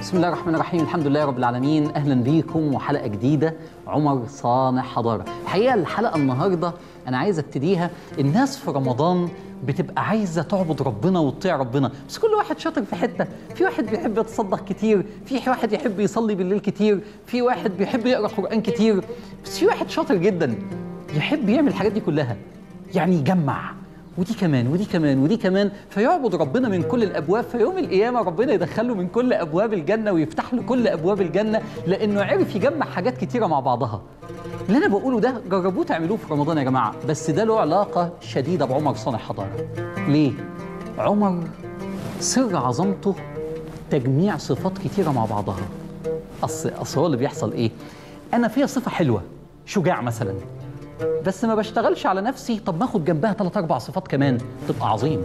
بسم الله الرحمن الرحيم الحمد لله رب العالمين اهلا بيكم وحلقه جديده عمر صانع حضاره الحقيقه الحلقه النهارده انا عايز ابتديها الناس في رمضان بتبقى عايزه تعبد ربنا وتطيع ربنا بس كل واحد شاطر في حته في واحد بيحب يتصدق كتير في واحد يحب يصلي بالليل كتير في واحد بيحب يقرا قران كتير بس في واحد شاطر جدا يحب يعمل الحاجات دي كلها يعني يجمع ودي كمان ودي كمان ودي كمان فيعبد ربنا من كل الابواب في يوم القيامه ربنا يدخله من كل ابواب الجنه ويفتح له كل ابواب الجنه لانه عرف يجمع حاجات كتيره مع بعضها اللي انا بقوله ده جربوه تعملوه في رمضان يا جماعه بس ده له علاقه شديده بعمر صانع حضاره ليه عمر سر عظمته تجميع صفات كتيره مع بعضها اصل اصل هو اللي بيحصل ايه انا فيها صفه حلوه شجاع مثلا بس ما بشتغلش على نفسي طب ما اخد جنبها ثلاث اربع صفات كمان تبقى عظيم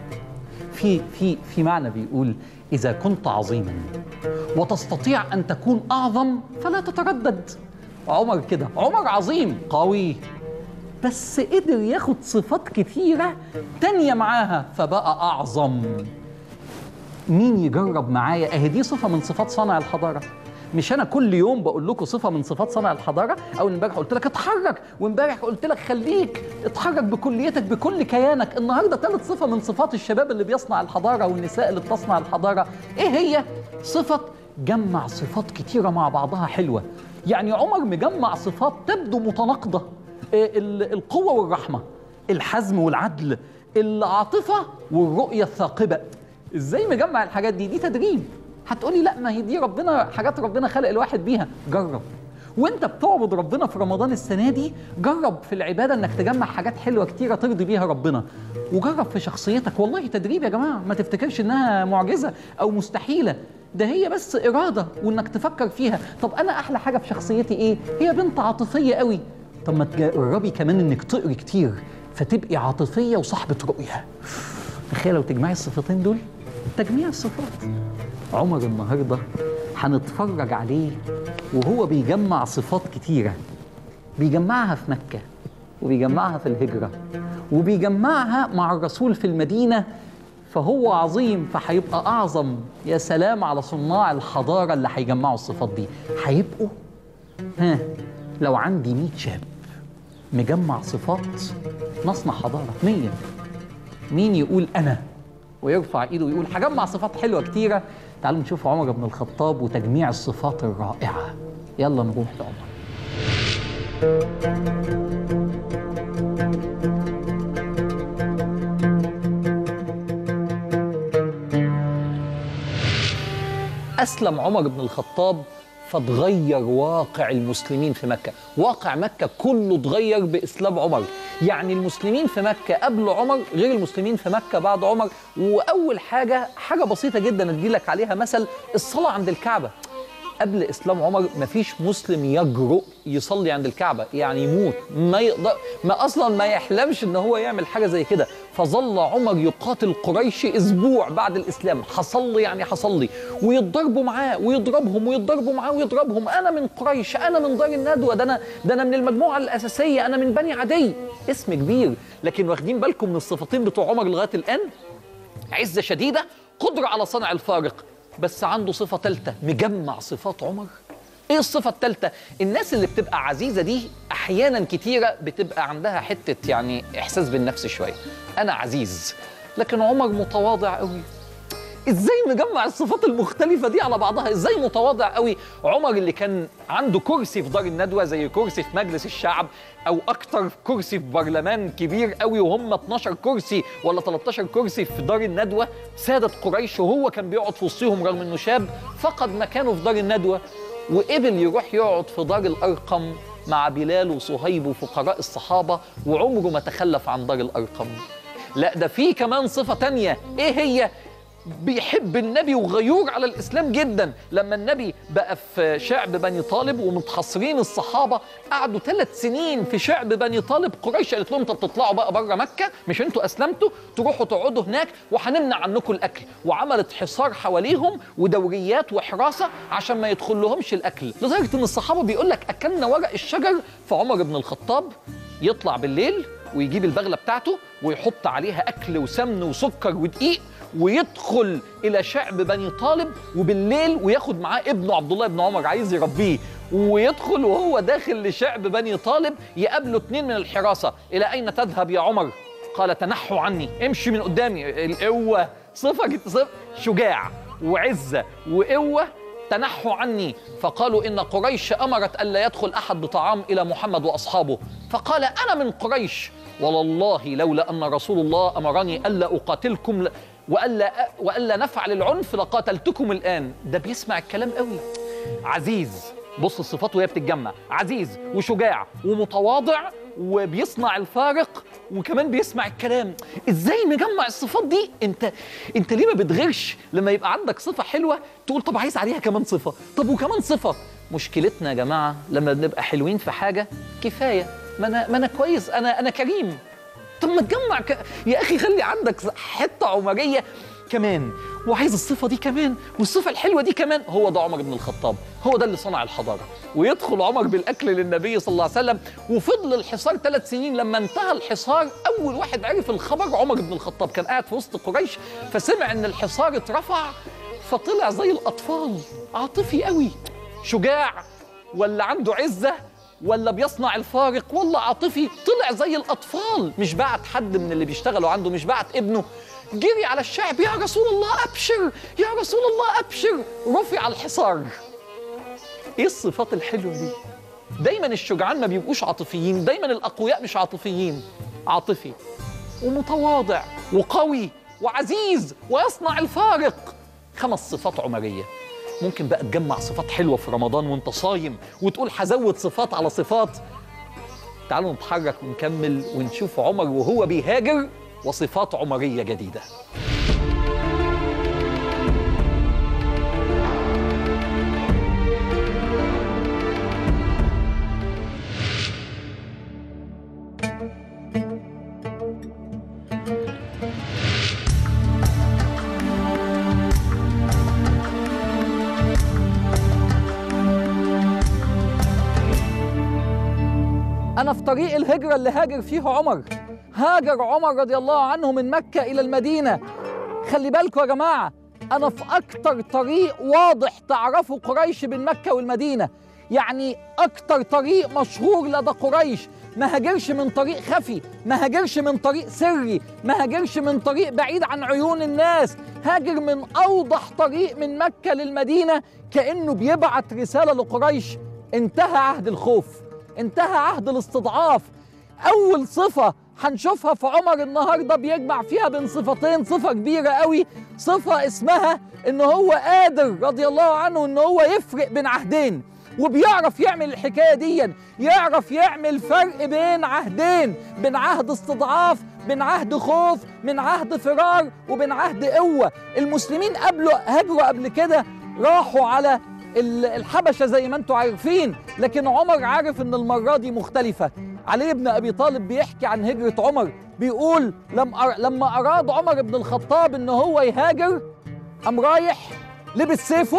في في في معنى بيقول اذا كنت عظيما وتستطيع ان تكون اعظم فلا تتردد عمر كده عمر عظيم قوي بس قدر ياخد صفات كتيره تانية معاها فبقى اعظم مين يجرب معايا اهي دي صفه من صفات صانع الحضاره مش انا كل يوم بقول لكم صفه من صفات صانع الحضاره او امبارح قلت لك اتحرك وامبارح قلت لك خليك اتحرك بكليتك بكل كيانك النهارده ثالث صفه من صفات الشباب اللي بيصنع الحضاره والنساء اللي بتصنع الحضاره ايه هي صفه جمع صفات كتيره مع بعضها حلوه يعني عمر مجمع صفات تبدو متناقضه إيه ال- القوه والرحمه الحزم والعدل العاطفه والرؤيه الثاقبه ازاي مجمع الحاجات دي دي تدريب هتقولي لا ما هي دي ربنا حاجات ربنا خلق الواحد بيها جرب وانت بتعبد ربنا في رمضان السنه دي جرب في العباده انك تجمع حاجات حلوه كتيره ترضي بيها ربنا وجرب في شخصيتك والله تدريب يا جماعه ما تفتكرش انها معجزه او مستحيله ده هي بس اراده وانك تفكر فيها طب انا احلى حاجه في شخصيتي ايه هي بنت عاطفيه قوي طب ما تجربي كمان انك تقري كتير فتبقي عاطفيه وصاحبه رؤيه تخيل لو تجمعي الصفتين دول تجميع الصفات عمر النهارده هنتفرج عليه وهو بيجمع صفات كتيره بيجمعها في مكه وبيجمعها في الهجره وبيجمعها مع الرسول في المدينه فهو عظيم فهيبقى اعظم يا سلام على صناع الحضاره اللي هيجمعوا الصفات دي هيبقوا ها لو عندي 100 شاب مجمع صفات نصنع حضاره 100 مين يقول انا ويرفع ايده ويقول هجمع صفات حلوه كتيره تعالوا نشوف عمر بن الخطاب وتجميع الصفات الرائعه يلا نروح لعمر أسلم عمر بن الخطاب فتغير واقع المسلمين في مكة واقع مكة كله اتغير بإسلام عمر يعني المسلمين في مكة قبل عمر غير المسلمين في مكة بعد عمر وأول حاجة حاجة بسيطة جدا أديلك عليها مثل الصلاة عند الكعبة قبل اسلام عمر مفيش مسلم يجرؤ يصلي عند الكعبه يعني يموت ما يقدر ما اصلا ما يحلمش ان هو يعمل حاجه زي كده فظل عمر يقاتل قريش اسبوع بعد الاسلام حصلي يعني حصلي ويتضربوا معاه ويضربهم ويتضربوا معاه ويضربهم انا من قريش انا من دار الندوه ده انا ده انا من المجموعه الاساسيه انا من بني عدي اسم كبير لكن واخدين بالكم من الصفتين بتوع عمر لغايه الان عزه شديده قدره على صنع الفارق بس عنده صفة تالتة مجمع صفات عمر ايه الصفة التالتة؟ الناس اللي بتبقى عزيزة دي احيانا كتيرة بتبقى عندها حتة يعني احساس بالنفس شوية انا عزيز لكن عمر متواضع قوي ازاي مجمع الصفات المختلفة دي على بعضها ازاي متواضع قوي عمر اللي كان عنده كرسي في دار الندوة زي كرسي في مجلس الشعب او اكتر كرسي في برلمان كبير قوي وهم 12 كرسي ولا 13 كرسي في دار الندوة سادة قريش وهو كان بيقعد في وسطهم رغم انه شاب فقد مكانه في دار الندوة وقبل يروح يقعد في دار الارقم مع بلال وصهيب وفقراء الصحابة وعمره ما تخلف عن دار الارقم لا ده في كمان صفة تانية ايه هي بيحب النبي وغيور على الاسلام جدا لما النبي بقى في شعب بني طالب ومتحصرين الصحابه قعدوا ثلاث سنين في شعب بني طالب قريش قالت لهم طب تطلعوا بقى بره مكه مش انتوا اسلمتوا تروحوا تقعدوا هناك وهنمنع عنكم الاكل وعملت حصار حواليهم ودوريات وحراسه عشان ما يدخل لهمش الاكل لدرجه ان الصحابه بيقول لك اكلنا ورق الشجر فعمر بن الخطاب يطلع بالليل ويجيب البغله بتاعته ويحط عليها اكل وسمن وسكر ودقيق ويدخل الى شعب بني طالب وبالليل وياخد معاه ابنه عبد الله بن عمر عايز يربيه ويدخل وهو داخل لشعب بني طالب يقابله اتنين من الحراسه الى اين تذهب يا عمر قال تنحوا عني امشي من قدامي القوه صفه صفه شجاع وعزه وقوه تنحوا عني فقالوا ان قريش امرت الا يدخل احد بطعام الى محمد واصحابه فقال انا من قريش والله لولا ان رسول الله امرني الا اقاتلكم ل- والا والا نفعل العنف لقاتلتكم الان ده بيسمع الكلام قوي عزيز بص الصفات وهي بتتجمع عزيز وشجاع ومتواضع وبيصنع الفارق وكمان بيسمع الكلام ازاي مجمع الصفات دي انت انت ليه ما بتغيرش لما يبقى عندك صفه حلوه تقول طب عايز عليها كمان صفه طب وكمان صفه مشكلتنا يا جماعه لما بنبقى حلوين في حاجه كفايه ما انا ما انا كويس انا انا كريم طب ما تجمع ك... يا اخي خلي عندك حته عمريه كمان وعايز الصفه دي كمان والصفه الحلوه دي كمان هو ده عمر بن الخطاب هو ده اللي صنع الحضاره ويدخل عمر بالاكل للنبي صلى الله عليه وسلم وفضل الحصار ثلاث سنين لما انتهى الحصار اول واحد عرف الخبر عمر بن الخطاب كان قاعد في وسط قريش فسمع ان الحصار اترفع فطلع زي الاطفال عاطفي قوي شجاع ولا عنده عزه ولا بيصنع الفارق ولا عاطفي طلع زي الاطفال مش بعت حد من اللي بيشتغلوا عنده مش بعت ابنه جري على الشعب يا رسول الله ابشر يا رسول الله ابشر رفع الحصار ايه الصفات الحلوه دي دايما الشجعان ما بيبقوش عاطفيين دايما الاقوياء مش عاطفيين عاطفي ومتواضع وقوي وعزيز ويصنع الفارق خمس صفات عمريه ممكن بقى تجمع صفات حلوه في رمضان وانت صايم وتقول هزود صفات على صفات تعالوا نتحرك ونكمل ونشوف عمر وهو بيهاجر وصفات عمريه جديده أنا في طريق الهجرة اللي هاجر فيه عمر هاجر عمر رضي الله عنه من مكة إلى المدينة خلي بالكم يا جماعة أنا في أكتر طريق واضح تعرفوا قريش بين مكة والمدينة يعني أكتر طريق مشهور لدى قريش ما هاجرش من طريق خفي ما هاجرش من طريق سري ما هاجرش من طريق بعيد عن عيون الناس هاجر من أوضح طريق من مكة للمدينة كأنه بيبعت رسالة لقريش انتهى عهد الخوف انتهى عهد الاستضعاف اول صفه هنشوفها في عمر النهارده بيجمع فيها بين صفتين صفه كبيره قوي صفه اسمها ان هو قادر رضي الله عنه ان هو يفرق بين عهدين وبيعرف يعمل الحكايه دي يعرف يعمل فرق بين عهدين بين عهد استضعاف بين عهد خوف من عهد فرار وبين عهد قوه المسلمين قبله هاجروا قبل كده راحوا على ال- الحبشه زي ما انتم عارفين لكن عمر عارف ان المره دي مختلفه علي بن ابي طالب بيحكي عن هجره عمر بيقول لم أر... لما اراد عمر بن الخطاب ان هو يهاجر قام رايح لبس سيفه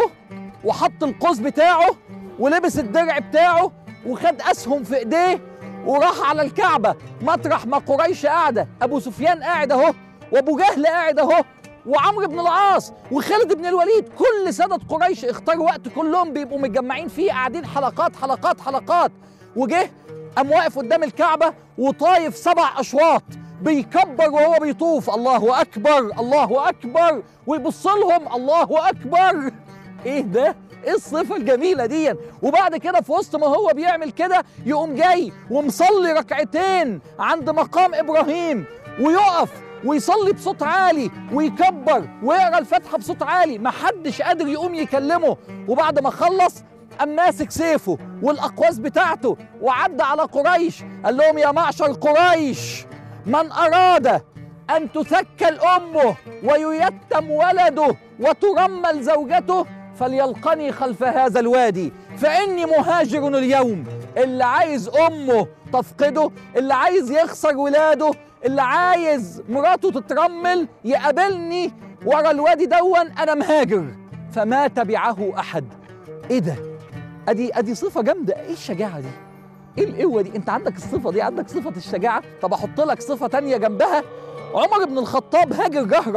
وحط القوس بتاعه ولبس الدرع بتاعه وخد اسهم في ايديه وراح على الكعبه مطرح ما قريش قاعده ابو سفيان قاعد اهو وابو جهل قاعد اهو وعمرو بن العاص وخالد بن الوليد كل سادة قريش اختاروا وقت كلهم بيبقوا متجمعين فيه قاعدين حلقات حلقات حلقات وجه قام واقف قدام الكعبة وطايف سبع أشواط بيكبر وهو بيطوف الله أكبر الله أكبر ويبص لهم الله أكبر إيه ده؟ ايه الصفة الجميلة دي وبعد كده في وسط ما هو بيعمل كده يقوم جاي ومصلي ركعتين عند مقام إبراهيم ويقف ويصلي بصوت عالي ويكبر ويقرا الفاتحه بصوت عالي ما حدش قادر يقوم يكلمه وبعد ما خلص قام ماسك سيفه والاقواس بتاعته وعدى على قريش قال لهم يا معشر قريش من اراد ان تثكل امه وييتم ولده وترمل زوجته فليلقني خلف هذا الوادي فاني مهاجر اليوم اللي عايز امه تفقده اللي عايز يخسر ولاده اللي عايز مراته تترمل يقابلني ورا الوادي دون انا مهاجر فما تبعه احد ايه ده ادي ادي صفه جامده ايه الشجاعه دي ايه القوه دي انت عندك الصفه دي عندك صفه الشجاعه طب احط لك صفه تانية جنبها عمر بن الخطاب هاجر جهرا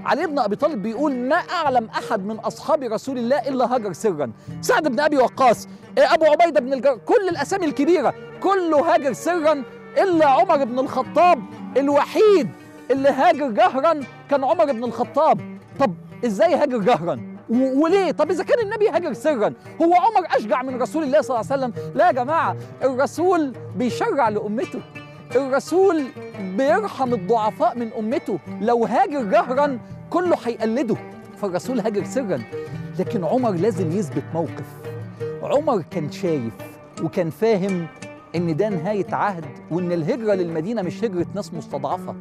علي بن ابي طالب بيقول ما اعلم احد من اصحاب رسول الله الا هاجر سرا سعد بن ابي وقاص إيه، ابو عبيده بن الجر كل الاسامي الكبيره كله هاجر سرا الا عمر بن الخطاب الوحيد اللي هاجر جهرا كان عمر بن الخطاب طب ازاي هاجر جهرا و- وليه طب اذا كان النبي هاجر سرا هو عمر اشجع من رسول الله صلى الله عليه وسلم لا يا جماعه الرسول بيشرع لامته الرسول بيرحم الضعفاء من امته لو هاجر جهرا كله هيقلده فالرسول هاجر سرا لكن عمر لازم يثبت موقف عمر كان شايف وكان فاهم ان ده نهايه عهد وان الهجره للمدينه مش هجره ناس مستضعفه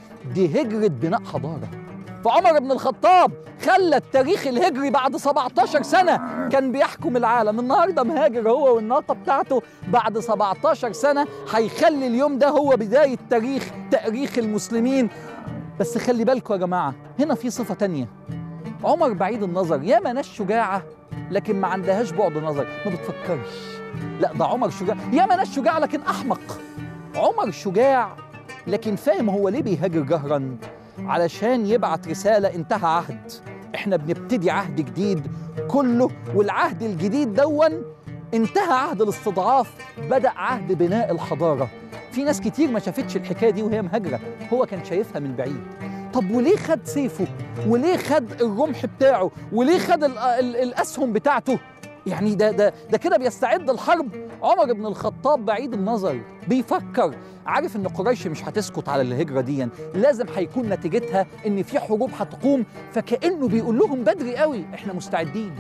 دي هجره بناء حضاره فعمر بن الخطاب خلى التاريخ الهجري بعد 17 سنة كان بيحكم العالم النهاردة مهاجر هو والناقة بتاعته بعد 17 سنة هيخلي اليوم ده هو بداية تاريخ تاريخ المسلمين بس خلي بالكم يا جماعة هنا في صفة تانية عمر بعيد النظر ياما ناس شجاعة لكن ما عندهاش بعد نظر ما بتفكرش لا ده عمر شجاع ياما ناس شجاع لكن أحمق عمر شجاع لكن فاهم هو ليه بيهاجر جهرا علشان يبعت رسالة انتهى عهد احنا بنبتدي عهد جديد كله والعهد الجديد دون انتهى عهد الاستضعاف بدأ عهد بناء الحضارة في ناس كتير ما شافتش الحكاية دي وهي مهاجرة هو كان شايفها من بعيد طب وليه خد سيفه وليه خد الرمح بتاعه وليه خد ال ال الأسهم بتاعته يعني ده ده ده كده بيستعد الحرب عمر بن الخطاب بعيد النظر بيفكر عارف ان قريش مش هتسكت على الهجره دي لازم هيكون نتيجتها ان في حروب هتقوم فكانه بيقول لهم بدري قوي احنا مستعدين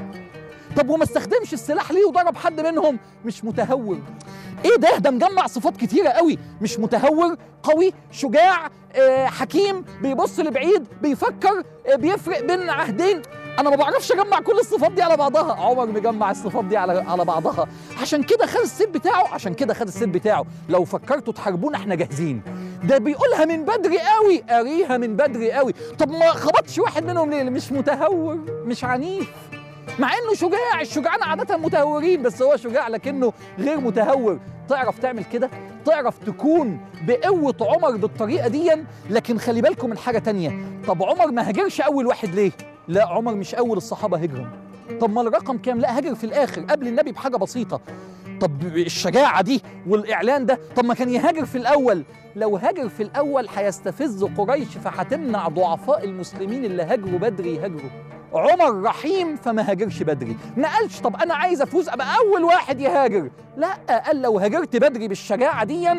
طب وما استخدمش السلاح ليه وضرب حد منهم مش متهور ايه ده ده مجمع صفات كتيره قوي مش متهور قوي شجاع آه حكيم بيبص لبعيد بيفكر آه بيفرق بين عهدين انا ما بعرفش اجمع كل الصفات دي على بعضها عمر مجمع الصفات دي على على بعضها عشان كده خد السيف بتاعه عشان كده خد السيف بتاعه لو فكرتوا تحاربونا احنا جاهزين ده بيقولها من بدري قوي قاريها من بدري قوي طب ما خبطش واحد منهم ليه مش متهور مش عنيف مع انه شجاع الشجعان عاده متهورين بس هو شجاع لكنه غير متهور تعرف تعمل كده تعرف تكون بقوة عمر بالطريقة دي لكن خلي بالكم من حاجة تانية طب عمر ما هاجرش أول واحد ليه؟ لا عمر مش أول الصحابة هجرا طب ما الرقم كام؟ لا هاجر في الآخر قبل النبي بحاجة بسيطة طب الشجاعة دي والإعلان ده طب ما كان يهاجر في الأول لو هاجر في الأول هيستفز قريش فهتمنع ضعفاء المسلمين اللي هاجروا بدري يهاجروا عمر رحيم فما هاجرش بدري ما قالش طب انا عايز افوز ابقى اول واحد يهاجر لا قال لو هاجرت بدري بالشجاعه دي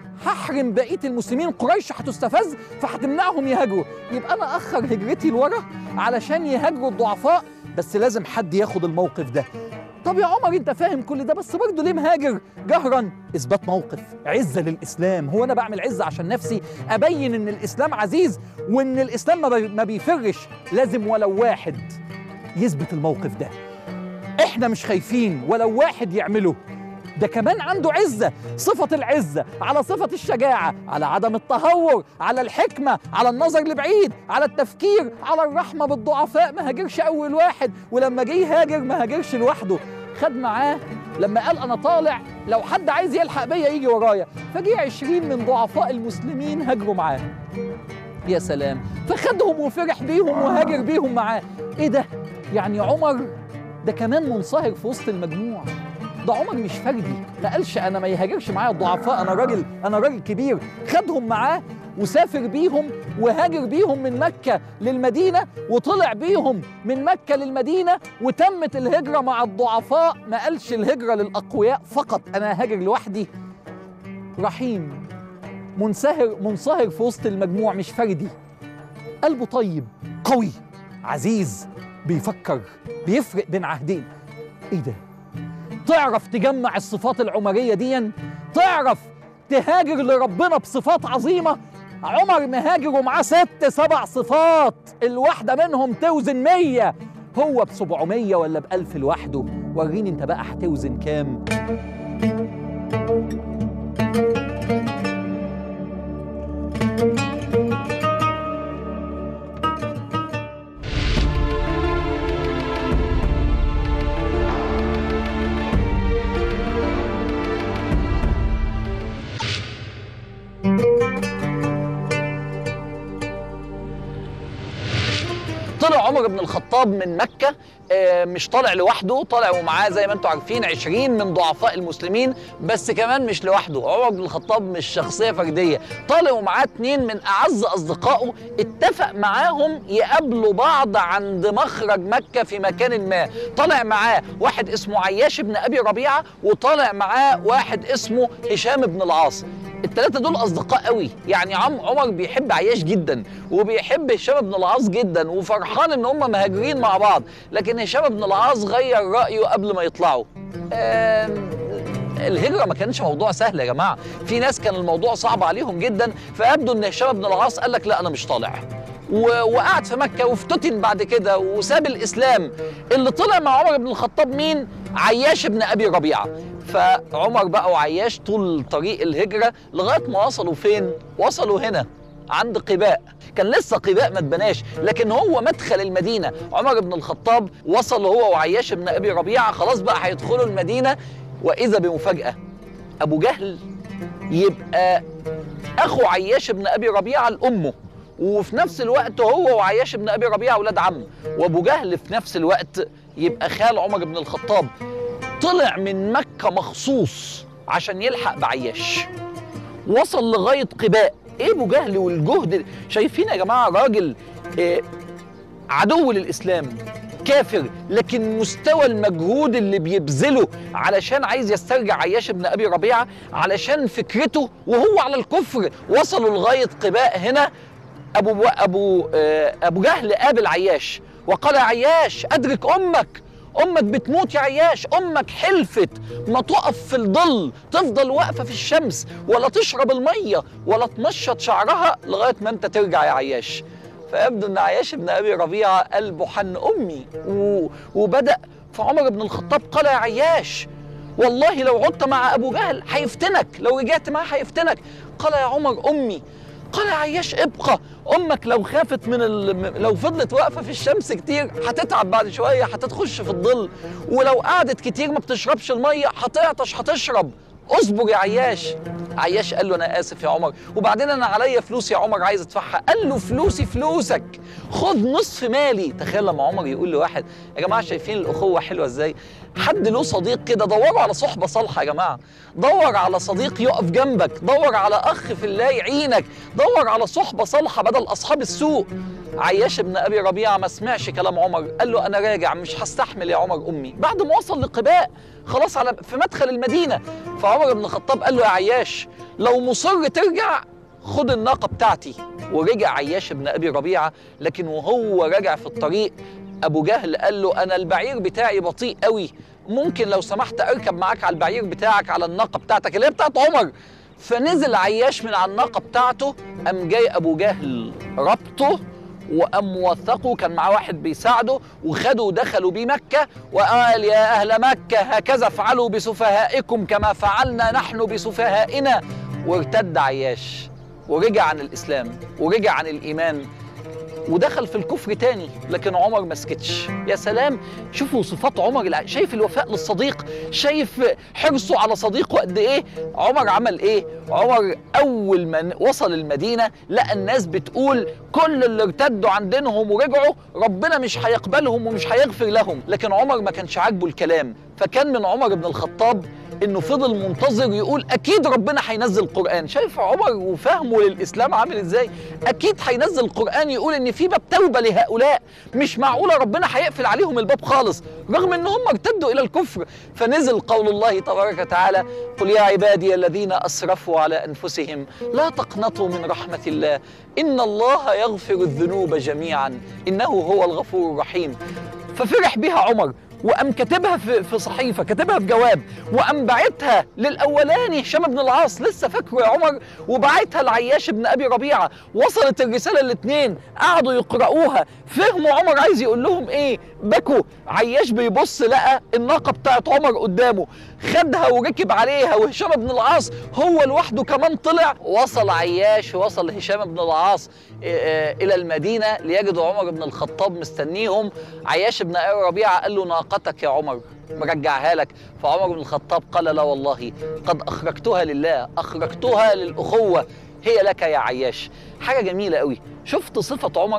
هحرم بقيه المسلمين قريش هتستفز فهتمنعهم يهاجروا يبقى انا اخر هجرتي لورا علشان يهاجروا الضعفاء بس لازم حد ياخد الموقف ده طب يا عمر انت فاهم كل ده بس برضه ليه مهاجر جهرا اثبات موقف عزه للاسلام هو انا بعمل عزه عشان نفسي ابين ان الاسلام عزيز وان الاسلام ما بي- ما بيفرش لازم ولو واحد يثبت الموقف ده احنا مش خايفين ولو واحد يعمله ده كمان عنده عزة صفة العزة على صفة الشجاعة على عدم التهور على الحكمة على النظر لبعيد على التفكير على الرحمة بالضعفاء ما هاجرش أول واحد ولما جه يهاجر ما هاجرش لوحده خد معاه لما قال أنا طالع لو حد عايز يلحق بيا يجي ورايا فجه عشرين من ضعفاء المسلمين هاجروا معاه يا سلام فخدهم وفرح بيهم وهاجر بيهم معاه ايه ده يعني عمر ده كمان منصهر في وسط المجموع ده عمر مش فردي ما قالش انا ما يهاجرش معايا الضعفاء انا راجل انا راجل كبير خدهم معاه وسافر بيهم وهاجر بيهم من مكة للمدينة وطلع بيهم من مكة للمدينة وتمت الهجرة مع الضعفاء ما قالش الهجرة للأقوياء فقط أنا هاجر لوحدي رحيم منصهر منصهر في وسط المجموع مش فردي قلبه طيب قوي عزيز بيفكر بيفرق بين عهدين ايه ده تعرف تجمع الصفات العمرية دي تعرف تهاجر لربنا بصفات عظيمة عمر مهاجر ومعاه ست سبع صفات الواحدة منهم توزن مية هو بسبعمية ولا بألف لوحده وريني انت بقى هتوزن كام عمر بن الخطاب من مكة آه، مش طالع لوحده طالع ومعاه زي ما انتم عارفين 20 من ضعفاء المسلمين بس كمان مش لوحده عمر بن الخطاب مش شخصية فردية طالع ومعاه اتنين من أعز أصدقائه اتفق معاهم يقابلوا بعض عند مخرج مكة في مكان ما طالع معاه واحد اسمه عياش بن أبي ربيعة وطالع معاه واحد اسمه هشام بن العاص الثلاثة دول أصدقاء قوي يعني عم عمر بيحب عياش جدا وبيحب هشام بن العاص جدا وفرحان إن هم مهاجرين مع بعض لكن هشام بن العاص غير رأيه قبل ما يطلعوا آم، الهجرة ما كانش موضوع سهل يا جماعة في ناس كان الموضوع صعب عليهم جدا فيبدو إن هشام بن العاص قال لك لا أنا مش طالع و- وقعد في مكة وافتتن بعد كده وساب الإسلام اللي طلع مع عمر بن الخطاب مين؟ عياش بن أبي ربيعة فعمر بقى وعياش طول طريق الهجرة لغاية ما وصلوا فين؟ وصلوا هنا عند قباء كان لسه قباء ما اتبناش لكن هو مدخل المدينة عمر بن الخطاب وصل هو وعياش بن أبي ربيعة خلاص بقى هيدخلوا المدينة وإذا بمفاجأة أبو جهل يبقى أخو عياش بن أبي ربيعة لأمه وفي نفس الوقت هو وعياش بن ابي ربيعه اولاد عم وابو جهل في نفس الوقت يبقى خال عمر بن الخطاب طلع من مكه مخصوص عشان يلحق بعياش وصل لغايه قباء ايه ابو جهل والجهد شايفين يا جماعه راجل إيه عدو للاسلام كافر لكن مستوى المجهود اللي بيبذله علشان عايز يسترجع عياش بن ابي ربيعه علشان فكرته وهو على الكفر وصلوا لغايه قباء هنا ابو ابو آه، ابو جهل قابل عياش وقال يا عياش ادرك امك امك بتموت يا عياش امك حلفت ما تقف في الظل تفضل واقفه في الشمس ولا تشرب الميه ولا تمشط شعرها لغايه ما انت ترجع يا عياش فيبدو ان عياش بن ابي ربيعه قلبه حن امي و... وبدا فعمر بن الخطاب قال يا عياش والله لو عدت مع ابو جهل هيفتنك لو رجعت معاه هيفتنك قال يا عمر امي قال يا عياش ابقى امك لو خافت من ال... لو فضلت واقفه في الشمس كتير هتتعب بعد شويه هتتخش في الظل ولو قعدت كتير ما بتشربش الميه هتعطش هتشرب اصبر يا عياش عياش قال له انا اسف يا عمر وبعدين انا عليا فلوس يا عمر عايز ادفعها قال له فلوسي فلوسك خد نصف مالي تخيل لما عمر يقول لواحد يا جماعه شايفين الاخوه حلوه ازاي حد له صديق كده دوروا على صحبه صالحه يا جماعه دور على صديق يقف جنبك دور على اخ في الله يعينك دور على صحبه صالحه بدل اصحاب السوء عياش بن ابي ربيعه ما سمعش كلام عمر قال له انا راجع مش هستحمل يا عمر امي بعد ما وصل لقباء خلاص على في مدخل المدينه فعمر بن الخطاب قال له يا عياش لو مصر ترجع خد الناقه بتاعتي ورجع عياش بن ابي ربيعه لكن وهو راجع في الطريق ابو جهل قال له انا البعير بتاعي بطيء قوي ممكن لو سمحت اركب معاك على البعير بتاعك على الناقه بتاعتك اللي هي بتاعت عمر فنزل عياش من على الناقه بتاعته قام جاي ابو جهل ربطه وقام موثقه كان معاه واحد بيساعده وخدوا ودخلوا بيه مكة وقال يا أهل مكة هكذا افعلوا بسفهائكم كما فعلنا نحن بسفهائنا وارتد عياش ورجع عن الإسلام ورجع عن الإيمان ودخل في الكفر تاني لكن عمر ما سكتش يا سلام شوفوا صفات عمر الع- شايف الوفاء للصديق شايف حرصه على صديقه قد ايه عمر عمل ايه عمر اول ما ن- وصل المدينه لقى الناس بتقول كل اللي ارتدوا عن دينهم ورجعوا ربنا مش هيقبلهم ومش هيغفر لهم لكن عمر ما كانش عاجبه الكلام فكان من عمر بن الخطاب انه فضل منتظر يقول اكيد ربنا هينزل قران شايف عمر وفهمه للاسلام عامل ازاي اكيد هينزل قران يقول ان في باب توبه لهؤلاء مش معقوله ربنا هيقفل عليهم الباب خالص رغم ان هم ارتدوا الى الكفر فنزل قول الله تبارك وتعالى قل يا عبادي الذين اسرفوا على انفسهم لا تقنطوا من رحمه الله ان الله يغفر الذنوب جميعا انه هو الغفور الرحيم ففرح بها عمر وقام كاتبها في في صحيفه كاتبها في جواب وقام باعتها للاولاني هشام بن العاص لسه فاكره يا عمر وبعتها لعياش بن ابي ربيعه وصلت الرساله الاثنين قعدوا يقرأوها فهموا عمر عايز يقول لهم ايه بكوا عياش بيبص لقى الناقه بتاعت عمر قدامه خدها وركب عليها وهشام بن العاص هو لوحده كمان طلع وصل عياش وصل هشام بن العاص آه، الى المدينه ليجدوا عمر بن الخطاب مستنيهم عياش بن ابي ربيعه قال له ناقتك يا عمر مرجعها لك فعمر بن الخطاب قال لا والله قد اخرجتها لله اخرجتها للاخوه هي لك يا عياش حاجه جميله قوي شفت صفه عمر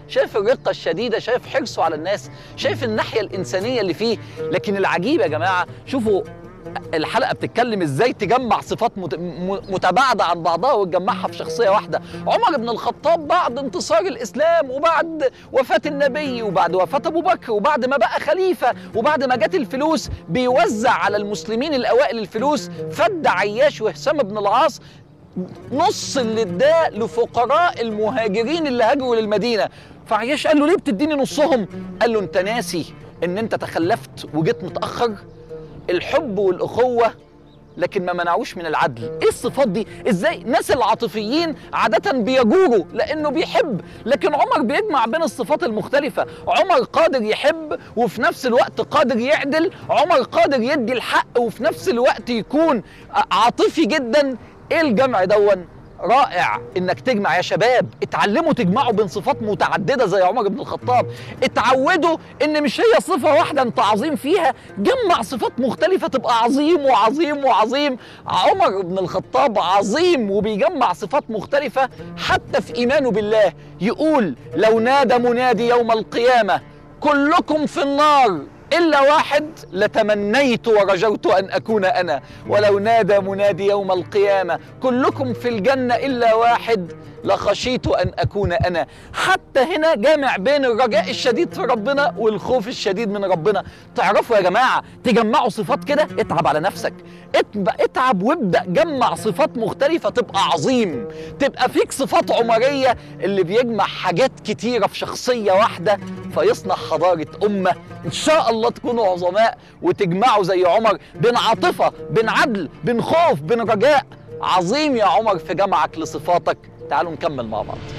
شايف الرقه الشديده شايف حرصه على الناس شايف الناحيه الانسانيه اللي فيه لكن العجيب يا جماعه شوفوا الحلقه بتتكلم ازاي تجمع صفات مت- م- متباعده عن بعضها وتجمعها في شخصيه واحده عمر بن الخطاب بعد انتصار الاسلام وبعد وفاه النبي وبعد وفاه ابو بكر وبعد ما بقى خليفه وبعد ما جت الفلوس بيوزع على المسلمين الاوائل الفلوس فد عياش وهشام بن العاص نص اللي اداه لفقراء المهاجرين اللي هاجروا للمدينه فعياش قال له ليه بتديني نصهم قال له انت ناسي ان انت تخلفت وجيت متاخر الحب والاخوه لكن ما منعوش من العدل ايه الصفات دي ازاي ناس العاطفيين عاده بيجوروا لانه بيحب لكن عمر بيجمع بين الصفات المختلفه عمر قادر يحب وفي نفس الوقت قادر يعدل عمر قادر يدي الحق وفي نفس الوقت يكون عاطفي جدا ايه الجمع دون رائع انك تجمع يا شباب اتعلموا تجمعوا بين صفات متعدده زي عمر بن الخطاب اتعودوا ان مش هي صفه واحده انت عظيم فيها جمع صفات مختلفه تبقى عظيم وعظيم وعظيم عمر بن الخطاب عظيم وبيجمع صفات مختلفه حتى في ايمانه بالله يقول لو نادى منادي يوم القيامه كلكم في النار إلا واحد لتمنيت ورجوت أن أكون أنا ولو نادى منادي يوم القيامة كلكم في الجنة إلا واحد لخشيت أن أكون أنا حتى هنا جامع بين الرجاء الشديد في ربنا والخوف الشديد من ربنا تعرفوا يا جماعة تجمعوا صفات كده اتعب على نفسك اتب- اتعب وابدأ جمع صفات مختلفة تبقى عظيم تبقى فيك صفات عمرية اللي بيجمع حاجات كتيرة في شخصية واحدة فيصنع حضارة أمة إن شاء الله تكونوا عظماء وتجمعوا زي عمر بين عاطفة بين عدل بين خوف بين رجاء عظيم يا عمر في جمعك لصفاتك تعالوا نكمل مع بعض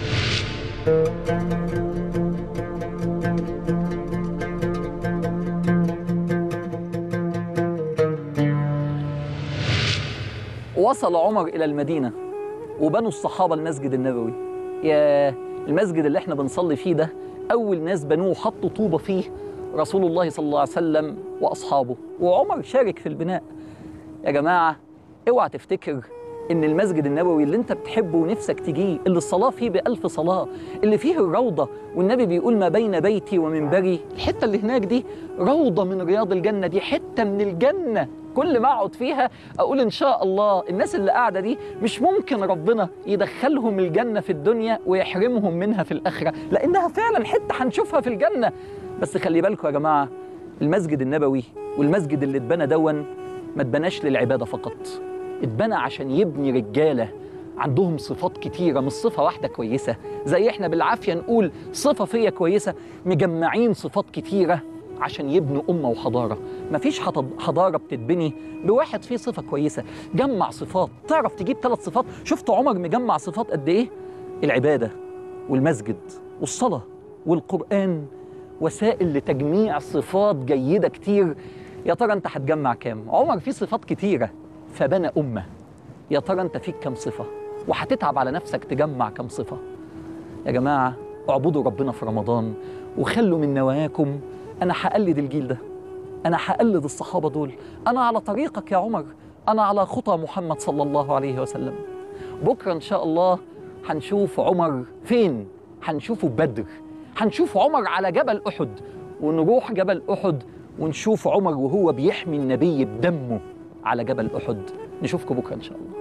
وصل عمر إلى المدينة وبنوا الصحابة المسجد النبوي يا المسجد اللي احنا بنصلي فيه ده أول ناس بنوه حطوا طوبة فيه رسول الله صلى الله عليه وسلم وأصحابه وعمر شارك في البناء يا جماعة اوعى تفتكر ان المسجد النبوي اللي انت بتحبه ونفسك تجيه اللي الصلاة فيه بألف صلاة اللي فيه الروضة والنبي بيقول ما بين بيتي ومنبري الحتة اللي هناك دي روضة من رياض الجنة دي حتة من الجنة كل ما اقعد فيها اقول ان شاء الله الناس اللي قاعده دي مش ممكن ربنا يدخلهم الجنه في الدنيا ويحرمهم منها في الاخره لانها فعلا حته هنشوفها في الجنه بس خلي بالكم يا جماعه المسجد النبوي والمسجد اللي اتبنى دون ما اتبناش للعباده فقط اتبنى عشان يبني رجاله عندهم صفات كتيرة مش صفة واحدة كويسة زي احنا بالعافية نقول صفة فيا كويسة مجمعين صفات كتيرة عشان يبنوا أمة وحضارة مفيش حض- حضارة بتتبني بواحد فيه صفة كويسة جمع صفات تعرف تجيب ثلاث صفات شفت عمر مجمع صفات قد إيه العبادة والمسجد والصلاة والقرآن وسائل لتجميع صفات جيدة كتير يا ترى أنت هتجمع كام عمر فيه صفات كتيرة فبنى أمة يا ترى أنت فيك كام صفة وهتتعب على نفسك تجمع كام صفة يا جماعة اعبدوا ربنا في رمضان وخلوا من نواياكم أنا هقلد الجيل ده أنا هقلد الصحابة دول أنا على طريقك يا عمر أنا على خطى محمد صلى الله عليه وسلم بكرة إن شاء الله هنشوف عمر فين هنشوفه بدر هنشوف عمر على جبل أحد ونروح جبل أحد ونشوف عمر وهو بيحمي النبي بدمه على جبل أحد نشوفكم بكرة إن شاء الله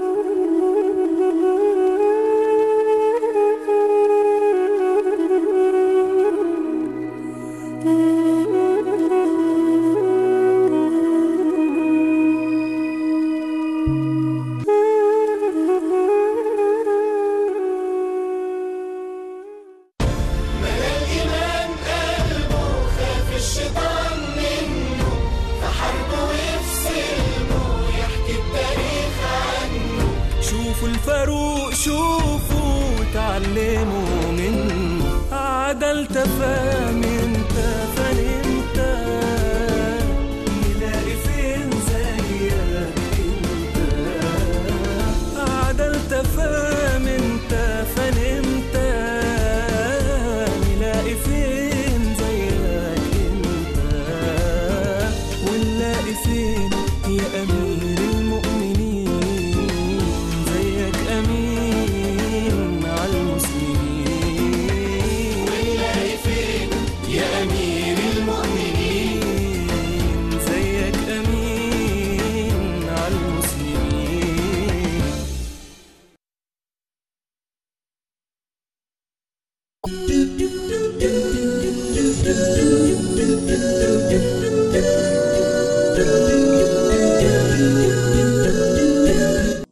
الإيمان قلبه خاف الشيطان منه فحاربه ويفسلمه يحكي التاريخ عنه شوفوا الفاروق شوفوا وتعلموا منه عدل تفاهم